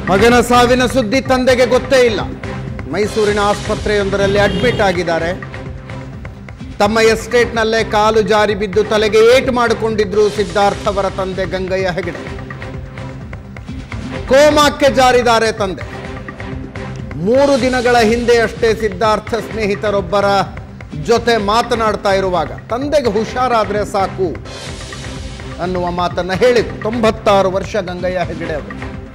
ಮಗನ ಸಾವಿನ ಸುದ್ದಿ ತಂದೆಗೆ ಗೊತ್ತೇ ಇಲ್ಲ ಮೈಸೂರಿನ ಆಸ್ಪತ್ರೆಯೊಂದರಲ್ಲಿ ಅಡ್ಮಿಟ್ ಆಗಿದ್ದಾರೆ ತಮ್ಮ ಎಸ್ಟೇಟ್ನಲ್ಲೇ ಕಾಲು ಜಾರಿ ಬಿದ್ದು ತಲೆಗೆ ಏಟು ಮಾಡಿಕೊಂಡಿದ್ರು ಸಿದ್ಧಾರ್ಥ್ ಅವರ ತಂದೆ ಗಂಗಯ್ಯ ಹೆಗಡೆ ಕೋಮಾಕ್ಕೆ ಜಾರಿದ್ದಾರೆ ತಂದೆ ಮೂರು ದಿನಗಳ ಹಿಂದೆ ಅಷ್ಟೇ ಸಿದ್ಧಾರ್ಥ ಸ್ನೇಹಿತರೊಬ್ಬರ ಜೊತೆ ಮಾತನಾಡ್ತಾ ಇರುವಾಗ ತಂದೆಗೆ ಹುಷಾರಾದ್ರೆ ಸಾಕು ಅನ್ನುವ ಮಾತನ್ನ ಹೇಳಿದ್ರು ತೊಂಬತ್ತಾರು ವರ್ಷ ಗಂಗಯ್ಯ ಹೆಗಡೆ ಅವರು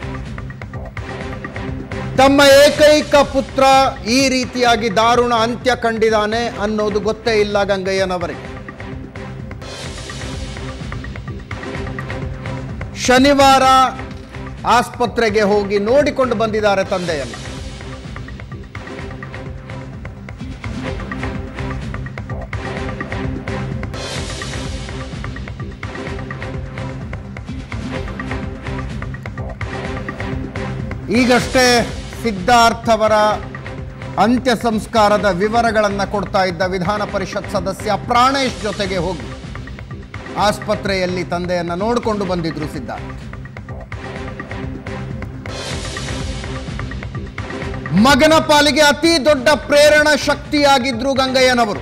ತಮ್ಮ ಏಕೈಕ ಪುತ್ರ ಈ ರೀತಿಯಾಗಿ ದಾರುಣ ಅಂತ್ಯ ಕಂಡಿದ್ದಾನೆ ಅನ್ನೋದು ಗೊತ್ತೇ ಇಲ್ಲ ಗಂಗಯ್ಯನವರಿಗೆ ಶನಿವಾರ ಆಸ್ಪತ್ರೆಗೆ ಹೋಗಿ ನೋಡಿಕೊಂಡು ಬಂದಿದ್ದಾರೆ ತಂದೆಯನ್ನ ಈಗಷ್ಟೇ ಸಿದ್ಧಾರ್ಥ್ ಅವರ ಅಂತ್ಯ ಸಂಸ್ಕಾರದ ವಿವರಗಳನ್ನು ಕೊಡ್ತಾ ಇದ್ದ ವಿಧಾನ ಪರಿಷತ್ ಸದಸ್ಯ ಪ್ರಾಣೇಶ್ ಜೊತೆಗೆ ಹೋಗಿ ಆಸ್ಪತ್ರೆಯಲ್ಲಿ ತಂದೆಯನ್ನ ನೋಡಿಕೊಂಡು ಬಂದಿದ್ರು ಸಿದ್ಧಾರ್ಥ್ ಮಗನ ಪಾಲಿಗೆ ಅತಿ ದೊಡ್ಡ ಪ್ರೇರಣ ಶಕ್ತಿಯಾಗಿದ್ರು ಗಂಗಯ್ಯನವರು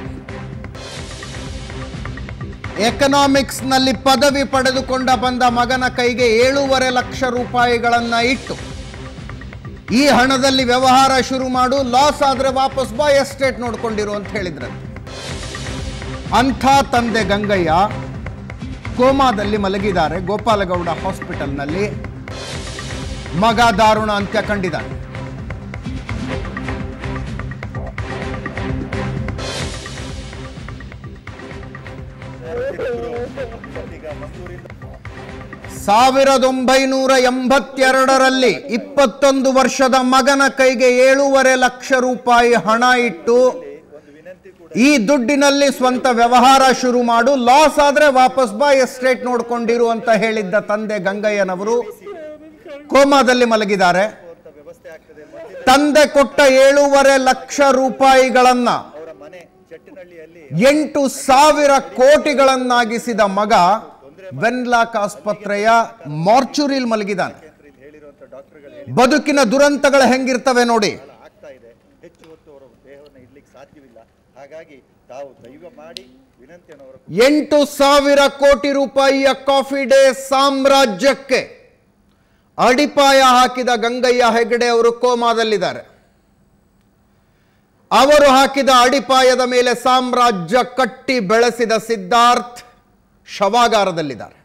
ಎಕನಾಮಿಕ್ಸ್ ನಲ್ಲಿ ಪದವಿ ಪಡೆದುಕೊಂಡ ಬಂದ ಮಗನ ಕೈಗೆ ಏಳೂವರೆ ಲಕ್ಷ ರೂಪಾಯಿಗಳನ್ನ ಇಟ್ಟು ಈ ಹಣದಲ್ಲಿ ವ್ಯವಹಾರ ಶುರು ಮಾಡು ಲಾಸ್ ಆದ್ರೆ ವಾಪಸ್ ಬಾ ಎಸ್ಟೇಟ್ ನೋಡ್ಕೊಂಡಿರು ಅಂತ ಹೇಳಿದ್ರಂತೆ ಅಂಥ ತಂದೆ ಗಂಗಯ್ಯ ಕೋಮಾದಲ್ಲಿ ಮಲಗಿದ್ದಾರೆ ಗೋಪಾಲಗೌಡ ಹಾಸ್ಪಿಟಲ್ನಲ್ಲಿ ಮಗ ದಾರುಣ ಅಂತ್ಯ ಕಂಡಿದ್ದಾನೆ ಸಾವಿರದ ಒಂಬೈನೂರ ಎಂಬತ್ತೆರಡರಲ್ಲಿ ಇಪ್ಪತ್ತೊಂದು ವರ್ಷದ ಮಗನ ಕೈಗೆ ಏಳೂವರೆ ಲಕ್ಷ ರೂಪಾಯಿ ಹಣ ಇಟ್ಟು ಈ ದುಡ್ಡಿನಲ್ಲಿ ಸ್ವಂತ ವ್ಯವಹಾರ ಶುರು ಮಾಡು ಲಾಸ್ ಆದ್ರೆ ವಾಪಸ್ ಬಾ ಎಸ್ಟೇಟ್ ನೋಡ್ಕೊಂಡಿರು ಅಂತ ಹೇಳಿದ್ದ ತಂದೆ ಗಂಗಯ್ಯನವರು ಕೋಮಾದಲ್ಲಿ ಮಲಗಿದ್ದಾರೆ ತಂದೆ ಕೊಟ್ಟ ಏಳೂವರೆ ಲಕ್ಷ ರೂಪಾಯಿಗಳನ್ನ ಎಂಟು ಸಾವಿರ ಕೋಟಿಗಳನ್ನಾಗಿಸಿದ ಮಗ ವೆನ್ಲಾಕ್ ಆಸ್ಪತ್ರೆಯ ಮಾರ್ಚುರಿಲ್ ಮಲಗಿದ್ದಾನೆ ಬದುಕಿನ ದುರಂತಗಳು ಹೆಂಗಿರ್ತವೆ ನೋಡಿ ಆಗ್ತಾ ಇದೆ ಹೆಚ್ಚು ಹೊತ್ತು ಅವರ ದೇಹವನ್ನು ಇಡ್ಲಿಕ್ಕೆ ಸಾಧ್ಯವಿಲ್ಲ ಹಾಗಾಗಿ ತಾವು ದೈವ ಮಾಡಿ ವಿನಂತಿಯನ್ನು ಅವರ ಎಂಟು ಸಾವಿರ ಕೋಟಿ ರೂಪಾಯಿಯ ಕಾಫಿ ಡೇ ಸಾಮ್ರಾಜ್ಯಕ್ಕೆ ಅಡಿಪಾಯ ಹಾಕಿದ ಗಂಗಯ್ಯ ಹೆಗಡೆ ಅವರು ಕೋಮಾದಲ್ಲಿದ್ದಾರೆ ಅವರು ಹಾಕಿದ ಅಡಿಪಾಯದ ಮೇಲೆ ಸಾಮ್ರಾಜ್ಯ ಕಟ್ಟಿ ಬೆಳೆಸಿದ ಸಿದ್ಧಾರ್ಥ್ ಶವಾಗಾರದಲ್ಲಿದ್ದಾರೆ